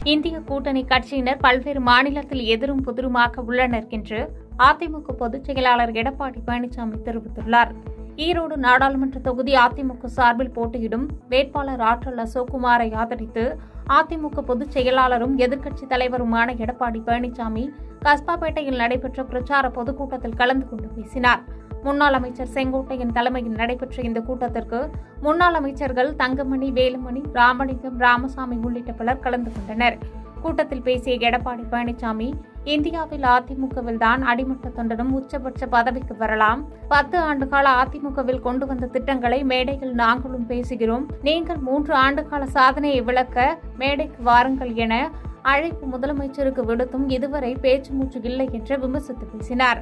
இந்திய கூட்டணி கட்சியினர் பல்வேறு மாநிலத்தில் எதிரும் புதிருமாக உள்ளனர் என்று அதிமுக பொதுச் செயலாளர் எடப்பாடி பழனிசாமி தெரிவித்துள்ளார் ஈரோடு நாடாளுமன்ற தொகுதி அதிமுக சார்பில் போட்டியிடும் வேட்பாளர் ஆற்றல் அசோக்குமாரை ஆதரித்து அதிமுக பொதுச் செயலாளரும் எதிர்க்கட்சித் தலைவருமான எடப்பாடி பழனிசாமி கஸ்பாபேட்டையில் நடைபெற்ற பிரச்சார பொதுக்கூட்டத்தில் கலந்து கொண்டு பேசினார் முன்னாள் அமைச்சர் செங்கோட்டையன் தலைமையில் நடைபெற்ற இந்த கூட்டத்திற்கு முன்னாள் அமைச்சர்கள் தங்கமணி வேலுமணி ராமலிங்கம் ராமசாமி உள்ளிட்ட பலர் கலந்து கொண்டனர் கூட்டத்தில் பேசிய எடப்பாடி பழனிசாமி இந்தியாவில் அதிமுகவில் தான் அடிமட்ட தொண்டனும் உச்சபட்ச பதவிக்கு வரலாம் பத்து ஆண்டுகால அதிமுகவில் கொண்டு வந்த திட்டங்களை மேடையில் நாங்களும் பேசுகிறோம் நீங்கள் மூன்று ஆண்டுகால சாதனையை விளக்க மேடைக்கு வாருங்கள் என அழைப்பு முதலமைச்சருக்கு விடுத்தும் இதுவரை பேச்சு மூச்சு இல்லை என்று விமர்சித்து பேசினார்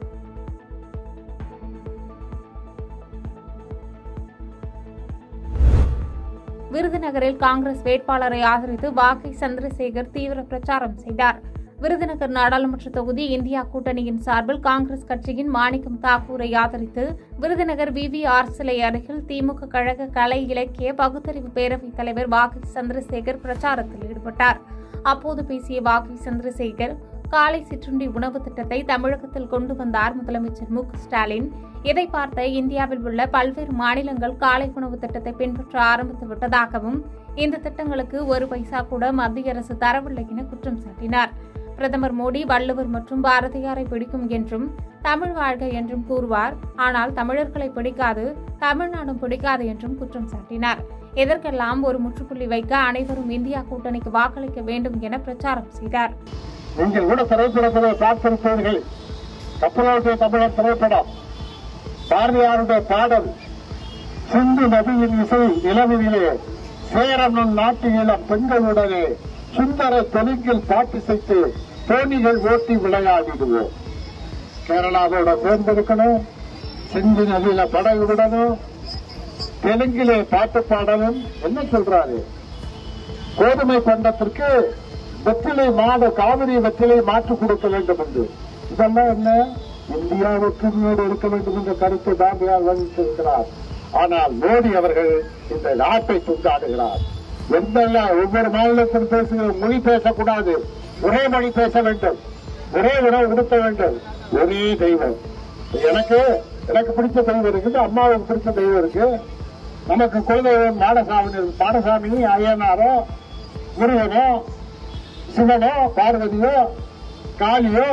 விருதுநகரில் காங்கிரஸ் வேட்பாளரை ஆதரித்து வாகை சந்திரசேகர் தீவிர பிரச்சாரம் செய்தார் விருதுநகர் நாடாளுமன்ற தொகுதி இந்தியா கூட்டணியின் சார்பில் காங்கிரஸ் கட்சியின் மாணிக்கம் தாக்கூரை ஆதரித்து விருதுநகர் விவிஆர் சிலை அருகில் திமுக கழக கலை இலக்கிய பகுத்தறிவு பேரவைத் தலைவர் வாகை சந்திரசேகர் பிரச்சாரத்தில் ஈடுபட்டார் அப்போது பேசிய வாகை சந்திரசேகர் காலை சிற்றுண்டி உணவு திட்டத்தை தமிழகத்தில் கொண்டு வந்தார் முதலமைச்சர் மு க ஸ்டாலின் இதை பார்த்த இந்தியாவில் உள்ள பல்வேறு மாநிலங்கள் காலை உணவு திட்டத்தை பின்பற்ற ஆரம்பித்து விட்டதாகவும் இந்த திட்டங்களுக்கு ஒரு பைசா கூட மத்திய அரசு தரவில்லை என குற்றம் சாட்டினார் பிரதமர் மோடி வள்ளுவர் மற்றும் பாரதியாரை பிடிக்கும் என்றும் தமிழ் வாழ்க என்றும் கூறுவார் ஆனால் தமிழர்களை பிடிக்காது தமிழ்நாடும் பிடிக்காது என்றும் குற்றம் சாட்டினார் இதற்கெல்லாம் ஒரு முற்றுப்புள்ளி வைக்க அனைவரும் இந்தியா கூட்டணிக்கு வாக்களிக்க வேண்டும் என பிரச்சாரம் செய்தார் நீங்கள் கூட திரைப்படத்திலே பார்த்திருப்பீர்கள் கப்பலோட்டிய தமிழர் திரைப்படம் பாரதியாருடைய பாடல் சிந்து நதியின் இசை நிலவிலே சேரனும் நாட்டு இளம் பெண்களுடனே சுந்தர தெலுங்கில் பாட்டிசைத்து தோணிகள் ஓட்டி விளையாடிடுவோம் கேரளாவோட சேர்ந்திருக்கணும் சிந்து நதியில படகு விடணும் தெலுங்கிலே பாட்டு பாடணும் என்ன சொல்றாரு கோதுமை பண்டத்திற்கு வெற்றிலை மாத காவிரி வெற்றிலை மாற்றி கொடுக்க வேண்டும் என்று இதெல்லாம் என்ன இந்தியா ஒற்றுமையோடு இருக்க வேண்டும் என்ற கருத்தை பாரதியார் வகித்திருக்கிறார் ஆனால் மோடி அவர்கள் இந்த நாட்டை துண்டாடுகிறார் எந்தெல்லாம் ஒவ்வொரு மாநிலத்தில் பேசுகிற மொழி பேசக்கூடாது ஒரே மொழி பேச வேண்டும் ஒரே உணவு உடுத்த வேண்டும் ஒரே தெய்வம் எனக்கு எனக்கு பிடிச்ச தெய்வம் இருக்குது அம்மாவுக்கு பிடிச்ச தெய்வம் இருக்கு நமக்கு குலதெய்வம் மாடசாமி மாடசாமி ஐயனாரோ முருகனோ சிவனோ பார்வதியோ காளியோ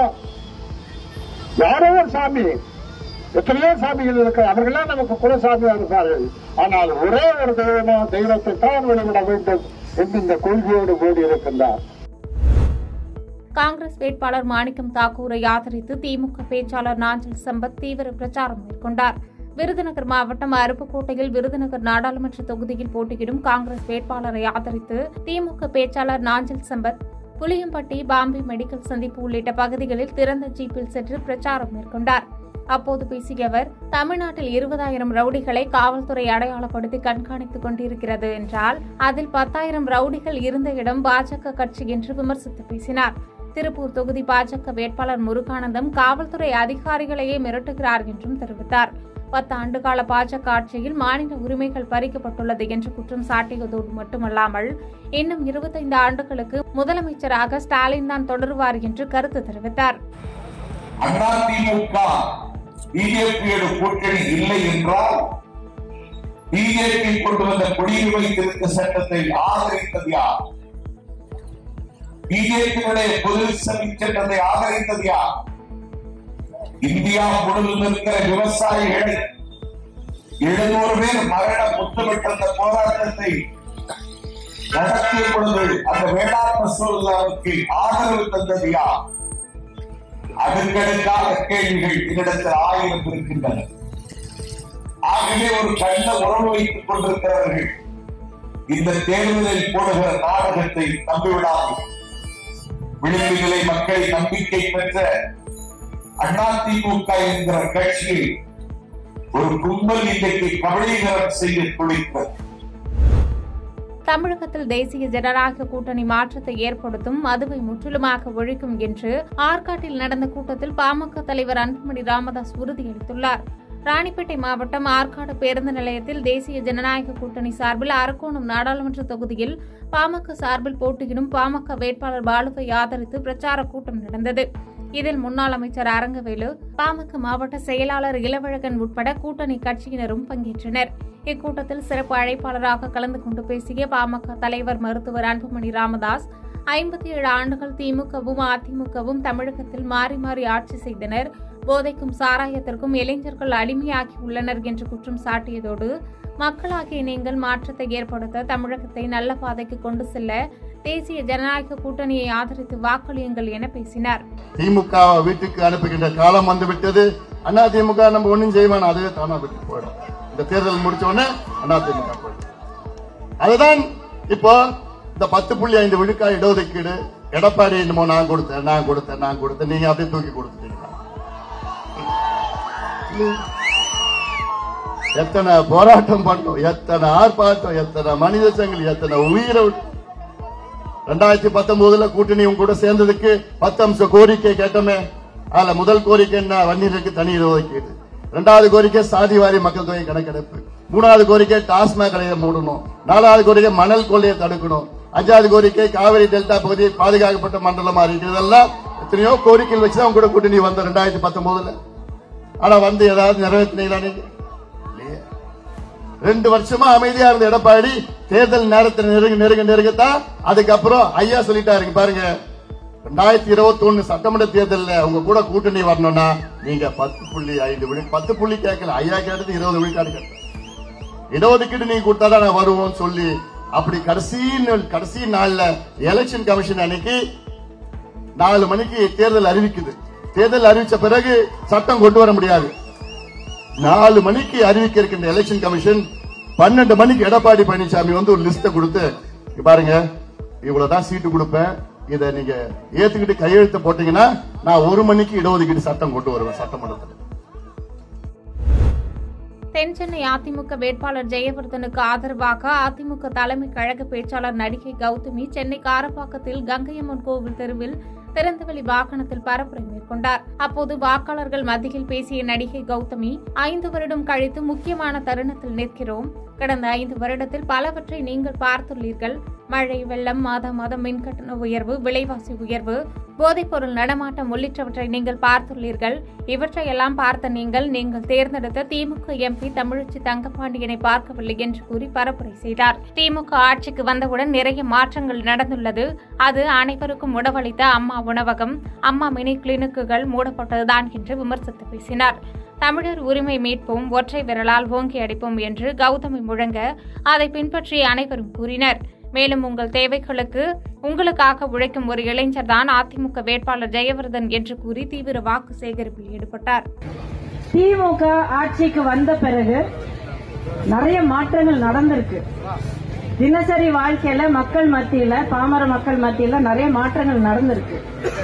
யாரோ ஒரு சாமி எத்தனையோ சாமிகள் இருக்கு அவர்களாம் நமக்கு குலசாமியா இருப்பார்கள் ஆனால் ஒரே ஒரு தெய்வமோ தெய்வத்தை தான் வெளிவிட வேண்டும் என்று இந்த கொள்கையோடு கூடி இருக்கின்றார் காங்கிரஸ் வேட்பாளர் மாணிக்கம் தாக்கூரை ஆதரித்து திமுக பேச்சாளர் நாஞ்சில் சம்பத் தீவிர பிரச்சாரம் மேற்கொண்டார் விருதுநகர் மாவட்டம் அருப்புக்கோட்டையில் விருதுநகர் நாடாளுமன்ற தொகுதியில் போட்டியிடும் காங்கிரஸ் வேட்பாளரை ஆதரித்து திமுக பேச்சாளர் நாஞ்சில் சம்பத் புளியம்பட்டி பாம்பே மெடிக்கல் சந்திப்பு உள்ளிட்ட பகுதிகளில் திறந்த ஜீப்பில் சென்று பிரச்சாரம் மேற்கொண்டார் அப்போது பேசிய அவர் தமிழ்நாட்டில் இருபதாயிரம் ரவுடிகளை காவல்துறை அடையாளப்படுத்தி கண்காணித்துக் கொண்டிருக்கிறது என்றால் அதில் பத்தாயிரம் ரவுடிகள் இருந்த இடம் பாஜக கட்சி என்று விமர்சித்து பேசினார் திருப்பூர் தொகுதி பாஜக வேட்பாளர் முருகானந்தம் காவல்துறை அதிகாரிகளையே மிரட்டுகிறார் என்றும் தெரிவித்தார் பத்து ஆண்டுகால பாஜக ஆட்சியில் மாநில உரிமைகள் பறிக்கப்பட்டுள்ளது என்று குற்றம் சாட்டியதோடு மட்டுமல்லாமல் இன்னும் இருபத்தைந்து ஆண்டுகளுக்கு முதலமைச்சராக ஸ்டாலின் தான் தொடருவார் என்று கருத்து தெரிவித்தார் அதிமுக பிஜேபியோட கூட்டணி இல்லை என்றால் பிஜேபி கொண்டு வந்த குடியுரிமை திருத்த சட்டத்தை ஆதரித்தது யார் பிஜேபியுடைய பொது சட்டத்தை ஆதரித்தது யார் இந்தியா முழுவதும் இருக்கிற விவசாயிகளை எழுநூறு பேர் மரண முத்தமிட்ட அந்த போராட்டத்தை நடத்திய பொழுது அந்த வேளாண் மசோதாவுக்கு ஆதரவு தந்தது யார் அடுக்கடுக்காக கேள்விகள் என்னிடத்தில் ஆயிரம் இருக்கின்றன ஆகவே ஒரு கள்ள உறவு வைத்துக் கொண்டிருக்கிறவர்கள் இந்த தேர்தலில் போடுகிற நாடகத்தை நம்பிவிடாமல் விளிம்பு நிலை மக்களை நம்பிக்கை பெற்ற அதிமுக என்கிற கட்சியை ஒரு கும்பல் இன்றைக்கு கபலீகரம் செய்ய துடித்தது தமிழகத்தில் தேசிய ஜனநாயக கூட்டணி மாற்றத்தை ஏற்படுத்தும் மதுவை முற்றிலுமாக ஒழிக்கும் என்று ஆற்காட்டில் நடந்த கூட்டத்தில் பாமக தலைவர் அன்புமணி ராமதாஸ் உறுதியளித்துள்ளார் ராணிப்பேட்டை மாவட்டம் ஆற்காடு பேருந்து நிலையத்தில் தேசிய ஜனநாயக கூட்டணி சார்பில் அரக்கோணம் நாடாளுமன்ற தொகுதியில் பாமக சார்பில் போட்டியிடும் பாமக வேட்பாளர் பாலுவை ஆதரித்து பிரச்சார கூட்டம் நடந்தது இதில் முன்னாள் அமைச்சர் அரங்கவேலு பாமக மாவட்ட செயலாளர் இளவழகன் உட்பட கூட்டணி கட்சியினரும் பங்கேற்றனர் இக்கூட்டத்தில் சிறப்பு அழைப்பாளராக கலந்து கொண்டு பேசிய பாமக தலைவர் மருத்துவர் அன்புமணி ராமதாஸ் ஐம்பத்தி ஏழு ஆண்டுகள் திமுகவும் அதிமுகவும் தமிழகத்தில் மாறி மாறி ஆட்சி செய்தனர் போதைக்கும் சாராயத்திற்கும் இளைஞர்கள் அடிமையாகி உள்ளனர் என்று குற்றம் சாட்டியதோடு மக்களாகிய நீங்கள் மாற்றத்தை ஏற்படுத்த தமிழகத்தை நல்ல பாதைக்கு கொண்டு செல்ல தேசிய ஜனநாயக கூட்டணியை ஆதரித்து வாக்களியுங்கள் என பேசினார் திமுக வீட்டுக்கு அனுப்புகின்ற காலம் வந்து விட்டது அண்ணா திமுக நம்ம ஒண்ணும் செய்வான் அதுவே தானா விட்டு போயிடும் இந்த தேர்தல் முடிச்ச உடனே அண்ணா திமுக போயிடும் அதுதான் இப்போ இந்த பத்து புள்ளி ஐந்து விழுக்கா இடஒதுக்கீடு எடப்பாடி என்னமோ நான் கொடுத்தேன் நான் கொடுத்தேன் நான் கொடுத்தேன் நீங்க அப்படியே தூக்கி கொடுத்துட்டீங்க எத்தனை போராட்டம் பண்ணோம் எத்தனை ஆர்ப்பாட்டம் எத்தனை மனித சங்கிலி எத்தனை உயிரை விட்டு- ரெண்டாயிரத்தி பத்தொன்பதுல கூட்டணியும் கூட சேர்ந்ததுக்கு பத்து அம்ச கோரிக்கை கேட்டோமே அதுல முதல் கோரிக்கை என்ன வன்னியருக்கு தனி ஒதுக்கீடு இரண்டாவது கோரிக்கை சாதி வாரி மக்கள் தொகை கணக்கெடுப்பு மூணாவது கோரிக்கை டாஸ்மாக் கடையை மூடணும் நாலாவது கோரிக்கை மணல் கொள்ளையை தடுக்கணும் அஞ்சாவது கோரிக்கை காவிரி டெல்டா பகுதி பாதுகாக்கப்பட்ட மண்டலமா இருக்கு இதெல்லாம் எத்தனையோ கோரிக்கைகள் வச்சுதான் அவங்க கூட கூட்டணி வந்த ரெண்டாயிரத்தி பத்தொன்பதுல ஆனா வந்து ஏதாவது நிறைவேற்றினீங்களா நீங்க இல்லையே ரெண்டு வருஷமா அமைதியா இருந்த எடப்பாடி தேர்தல் நேரத்தில் நெருங்க நெருங்க நெருங்கத்தான் அதுக்கப்புறம் ஐயா சொல்லிட்டாருங்க பாருங்க ரெண்டாயிரத்தி இருபத்தி ஒண்ணு சட்டமன்ற தேர்தல்ல உங்க கூட கூட்டணி வரணும்னா நீங்க பத்து புள்ளி ஐந்து விழு பத்து புள்ளி கேட்கல ஐயா கேட்டது இருபது விழுக்காடு கேட்டேன் இடஒதுக்கீடு நீங்க கொடுத்தாதான் நான் வருவோம்னு சொல்லி அப்படி கடைசி நாள்- கடைசி நாள்ல எலெக்ஷன் கமிஷன் அன்னைக்கு நாலு மணிக்கு தேர்தல் அறிவிக்குது தேர்தல் அறிவிச்ச பிறகு சட்டம் கொண்டு வர முடியாது நாலு மணிக்கு அறிவிக்க இருக்கின்ற எலெக்ஷன் கமிஷன் பன்னெண்டு மணிக்கு எடப்பாடி பழனிசாமி வந்து ஒரு லிஸ்ட கொடுத்து இங்க பாருங்க இவ்வளவுதான் சீட்டு கொடுப்பேன் இதை நீங்க ஏத்துக்கிட்டு கையெழுத்து போட்டீங்கன்னா நான் ஒரு மணிக்கு இடஒதுக்கீடு சட்டம் கொண்டு வருவேன் சட்டமன்றத்தில் தென்சென்னை அதிமுக வேட்பாளர் ஜெயவர்தனுக்கு ஆதரவாக அதிமுக தலைமை கழக பேச்சாளர் நடிகை கௌதமி சென்னை காரப்பாக்கத்தில் கங்கையம்மன் கோவில் தெருவில் திறந்தவெளி வாகனத்தில் பரப்புரை மேற்கொண்டார் அப்போது வாக்காளர்கள் மத்தியில் பேசிய நடிகை கௌதமி ஐந்து வருடம் கழித்து முக்கியமான தருணத்தில் நிற்கிறோம் கடந்த ஐந்து வருடத்தில் பலவற்றை நீங்கள் பார்த்துள்ளீர்கள் மழை வெள்ளம் மாத மாதம் மின்கட்டண உயர்வு விலைவாசி உயர்வு போதைப்பொருள் நடமாட்டம் உள்ளிட்டவற்றை நீங்கள் பார்த்துள்ளீர்கள் இவற்றையெல்லாம் பார்த்த நீங்கள் நீங்கள் தேர்ந்தெடுத்த திமுக எம்பி தமிழச்சி தங்கப்பாண்டியனை பார்க்கவில்லை என்று கூறி பரப்புரை செய்தார் திமுக ஆட்சிக்கு வந்தவுடன் நிறைய மாற்றங்கள் நடந்துள்ளது அது அனைவருக்கும் உணவளித்த அம்மா உணவகம் அம்மா மினி கிளினிக்குகள் மூடப்பட்டதுதான் என்று விமர்சித்து பேசினார் தமிழர் உரிமை மீட்போம் ஒற்றை விரலால் ஓங்கி அடிப்போம் என்று கௌதமி முழங்க அதை பின்பற்றி அனைவரும் கூறினர் மேலும் உங்கள் தேவைகளுக்கு உங்களுக்காக உழைக்கும் ஒரு இளைஞர் தான் அதிமுக வேட்பாளர் ஜெயவர்தன் என்று கூறி தீவிர வாக்கு சேகரிப்பில் ஈடுபட்டார் திமுக ஆட்சிக்கு வந்த பிறகு நிறைய மாற்றங்கள் நடந்திருக்கு தினசரி வாழ்க்கையில மக்கள் மத்தியில பாமர மக்கள் மத்தியில நிறைய மாற்றங்கள் நடந்திருக்கு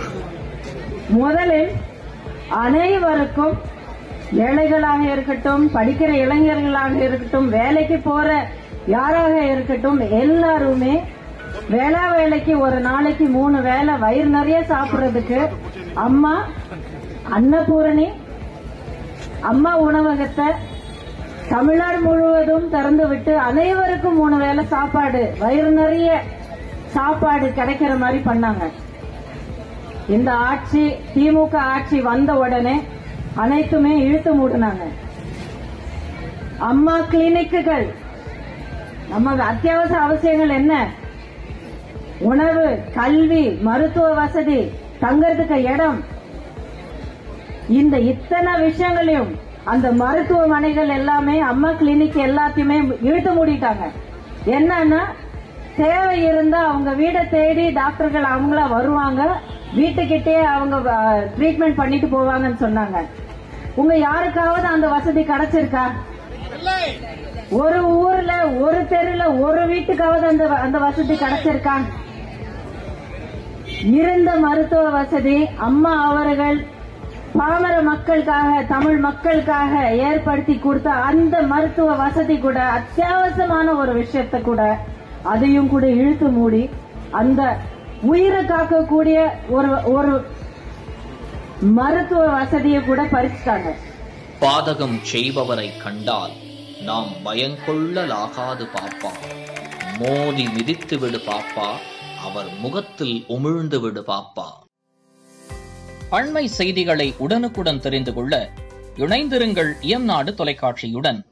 முதலில் அனைவருக்கும் ஏழைகளாக இருக்கட்டும் படிக்கிற இளைஞர்களாக இருக்கட்டும் வேலைக்கு போற யாராக இருக்கட்டும் எல்லாருமே வேளா வேலைக்கு ஒரு நாளைக்கு மூணு வேளை வயிறு நிறைய சாப்பிடுறதுக்கு அம்மா அன்னபூரணி அம்மா உணவகத்தை தமிழ்நாடு முழுவதும் திறந்து விட்டு அனைவருக்கும் மூணு வேளை சாப்பாடு வயிறு நிறைய சாப்பாடு கிடைக்கிற மாதிரி பண்ணாங்க இந்த ஆட்சி திமுக ஆட்சி வந்த உடனே அனைத்துமே இழுத்து மூடினாங்க அம்மா கிளினிக்குகள் நம்ம அத்தியாவசிய அவசியங்கள் என்ன உணவு கல்வி மருத்துவ வசதி தங்கறதுக்கு இடம் இந்த இத்தனை விஷயங்களையும் அந்த மருத்துவமனைகள் எல்லாமே அம்மா கிளினிக் எல்லாத்தையுமே இழுத்து மூடிட்டாங்க என்னன்னா தேவை இருந்தா அவங்க வீடை தேடி டாக்டர்கள் அவங்களா வருவாங்க வீட்டுக்கிட்டே அவங்க ட்ரீட்மெண்ட் பண்ணிட்டு போவாங்கன்னு சொன்னாங்க உங்க யாருக்காவது அந்த வசதி கிடைச்சிருக்கா ஒரு ஊர்ல ஒரு தெருல ஒரு வீட்டுக்காவது அந்த அந்த வசதி கிடைச்சிருக்கா இருந்த மருத்துவ வசதி அம்மா அவர்கள் பாமர மக்களுக்காக தமிழ் மக்களுக்காக ஏற்படுத்தி கொடுத்த அந்த மருத்துவ வசதி கூட அத்தியாவசியமான ஒரு விஷயத்தை கூட அதையும் கூட இழுத்து மூடி அந்த உயிரை காக்கக்கூடிய ஒரு ஒரு மருத்துவ வசதியை கூட பறிச்சுட்டாங்க பாதகம் செய்பவரை கண்டால் நாம் பயங்கொள்ளலாகாது பாப்பா மோதி மிதித்து விடு பாப்பா அவர் முகத்தில் உமிழ்ந்து விடு பாப்பா அண்மை செய்திகளை உடனுக்குடன் தெரிந்து கொள்ள இணைந்திருங்கள் இயம்நாடு தொலைக்காட்சியுடன்